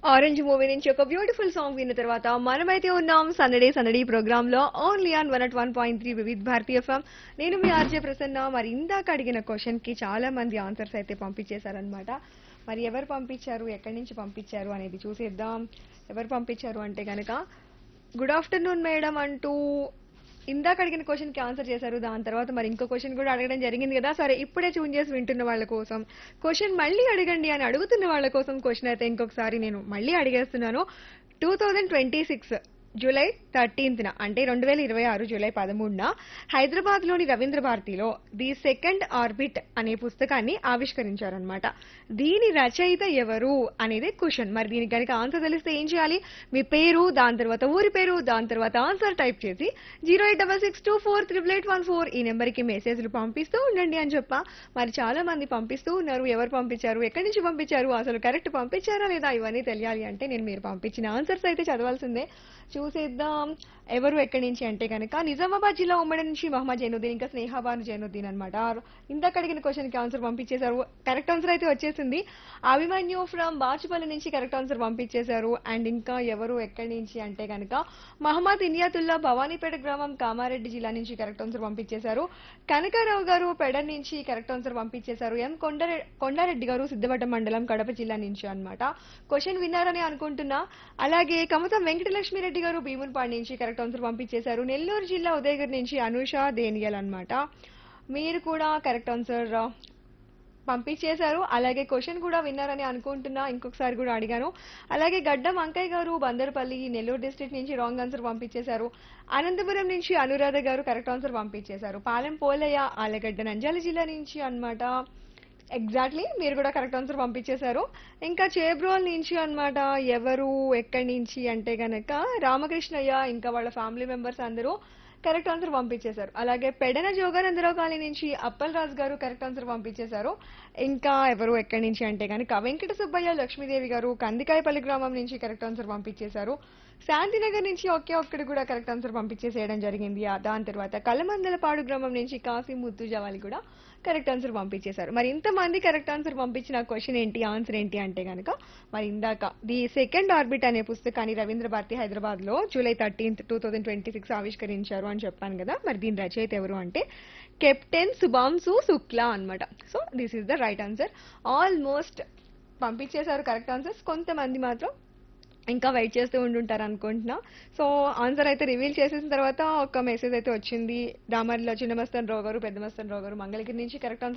orange movie నుంచి ఒక beautiful song విన్న తర్వాత మనమైతే ఉన్నాం సందడే సందడి ప్రోగ్రామ్ లో only on one at one point three Vividh Bharati FM నేను మీ ఆర్జే ప్రసన్న మరి ఇందాక అడిగిన క్వశ్చన్ కి చాలా మంది ఆన్సర్స్ అయితే పంపించేశారనమాట మరి ఎవరు పంపించారు ఎక్కడి నుంచి పంపించారు అనేది చూసేద్దాం ఎవరు పంపించారు అంటే కనుక గుడ్ ఆఫ్టర్నూన్ మేడం అంటూ ఇందాక అడిగిన క్వశ్చన్ కి ఆన్సర్ చేశారు దాని తర్వాత మరి ఇంకో క్వశ్చన్ కూడా అడగడం జరిగింది కదా సరే ఇప్పుడే చూన్ చేసి వింటున్న వాళ్ళ కోసం క్వశ్చన్ మళ్ళీ అడగండి అని అడుగుతున్న వాళ్ళ కోసం క్వశ్చన్ అయితే ఇంకొకసారి నేను మళ్ళీ అడిగేస్తున్నాను two thousand twenty six July థర్టీన్త్న అంటే రెండు వేల ఇరవై ఆరు జూలై పదమూడున హైదరాబాద్లోని రవీంద్ర భారతిలో ది సెకండ్ ఆర్బిట్ అనే పుస్తకాన్ని ఆవిష్కరించారనమాట దీని రచయిత ఎవరు అనేది క్వశ్చన్ మరి దీనికి కనుక ఆన్సర్ తెలిస్తే ఏం చేయాలి మీ పేరు దాని తర్వాత ఊరి పేరు దాని తర్వాత ఆన్సర్ టైప్ చేసి zero eight double six two four triple eight one four ఈ నెంబర్కి మెసేజ్లు పంపిస్తూ ఉండండి అని చెప్ప మరి చాలా మంది పంపిస్తూ ఉన్నారు ఎవరు పంపించారు ఎక్కడి నుంచి పంపించారు అసలు కరెక్ట్ పంపించారా లేదా ఇవన్నీ తెలియాలి అంటే నేను మీరు పంపించిన ఆన్సర్స్ అయితే చదవాల్సిందే చూసేద్దాం ఎవరు ఎక్కడి నుంచి అంటే కనుక నిజామాబాద్ జిల్లా ఉమ్మడి నుంచి మహమ్మద్ జైనుద్దీన్ ఇంకా స్నేహాబాను జైనుద్దీన్ అనమాట ఇందాక అడిగిన క్వశ్చన్ కి ఆన్సర్ పంపించేశారు కరెక్ట్ ఆన్సర్ అయితే వచ్చేసింది అభిమన్యు ఫ్రమ్ బాచుపల్లి నుంచి కరెక్ట్ ఆన్సర్ పంపించేశారు అండ్ ఇంకా ఎవరు ఎక్కడి నుంచి అంటే కనుక మహమ్మద్ ఇనియాతుల్లా భవానీపేట గ్రామం కామారెడ్డి జిల్లా నుంచి కరెక్ట్ ఆన్సర్ పంపించేశారు కనకారావు గారు పెడర్ నుంచి కరెక్ట్ ఆన్సర్ పంపించేశారు ఎం కొండరె కొండారెడ్డి గారు సిద్ధవటం మండలం కడప జిల్లా నుంచి అన్నమాట క్వశ్చన్ విన్నారని అనుకుంటున్నా అలాగే కమతం వెంకటలక్ష్మిరెడ్డి గారు భీమునిపాడు నుంచి కరెక్ట్ ఆన్సర్ పంపించేశారు నెల్లూరు జిల్లా ఉదయగిరి నుంచి అనుష దేనియల్ అన్నమాట మీరు కూడా కరెక్ట్ ఆన్సర్ పంపించేశారు అలాగే క్వశ్చన్ కూడా విన్నారని అనుకుంటున్నా ఇంకొకసారి కూడా అడిగాను అలాగే గడ్డం అంకయ్య గారు బందర్పల్లి నెల్లూరు డిస్ట్రిక్ట్ నుంచి రాంగ్ ఆన్సర్ పంపించేశారు అనంతపురం నుంచి అనురాధ గారు కరెక్ట్ ఆన్సర్ పంపించేశారు పాలెం పోలయ్య ఆలగడ్డ నంద్యాల జిల్లా నుంచి అన్నమాట ఎగ్జాక్ట్లీ మీరు కూడా కరెక్ట్ ఆన్సర్ పంపించేశారు ఇంకా చేబ్రోల్ నుంచి అన్నమాట ఎవరు ఎక్కడి నుంచి అంటే గనక రామకృష్ణయ్య ఇంకా వాళ్ళ ఫ్యామిలీ మెంబర్స్ అందరూ కరెక్ట్ ఆన్సర్ పంపించేశారు అలాగే పెడన జోగానందరావు కాలనీ నుంచి అప్పల్ రాజు గారు కరెక్ట్ ఆన్సర్ పంపించేశారు ఇంకా ఎవరు ఎక్కడి నుంచి అంటే కనుక వెంకట సుబ్బయ్య లక్ష్మీదేవి గారు కందికాయపల్లి గ్రామం నుంచి కరెక్ట్ ఆన్సర్ పంపించేశారు శాంతినగర్ నుంచి ఒకే ఒక్కటి కూడా కరెక్ట్ ఆన్సర్ పంపించేసేయడం జరిగింది ఆ దాని తర్వాత కలమందలపాడు గ్రామం నుంచి కాఫీ ముత్తు జవాలి కూడా కరెక్ట్ ఆన్సర్ పంపించేశారు మరి ఇంతమంది కరెక్ట్ ఆన్సర్ పంపించిన క్వశ్చన్ ఏంటి ఆన్సర్ ఏంటి అంటే కనుక మరి ఇందాక ది సెకండ్ ఆర్బిట్ అనే పుస్తకాన్ని రవీంద్ర భారతి హైదరాబాద్ లో July thirteenth two thousand twenty six ఆవిష్కరించారు అని చెప్పాను కదా మరి దీని రచయిత ఎవరు అంటే కెప్టెన్ సుబాంసు శుక్లా అన్నమాట so this is the right answer almost పంపించేశారు కరెక్ట్ ఆన్సర్స్ కొంతమంది మాత్రం ఇంకా వెయిట్ చేస్తూ ఉండుంటారు అనుకుంటున్నా సో ఆన్సర్ అయితే రివీల్ చేసేసిన తర్వాత ఒక మెసేజ్ అయితే వచ్చింది దామర్లో చిన్న మస్తన్ రావు గారు పెద్ద మస్తన్ రావు గారు మంగళగిరి నుంచి కరెక్ట్ ఆన్సర్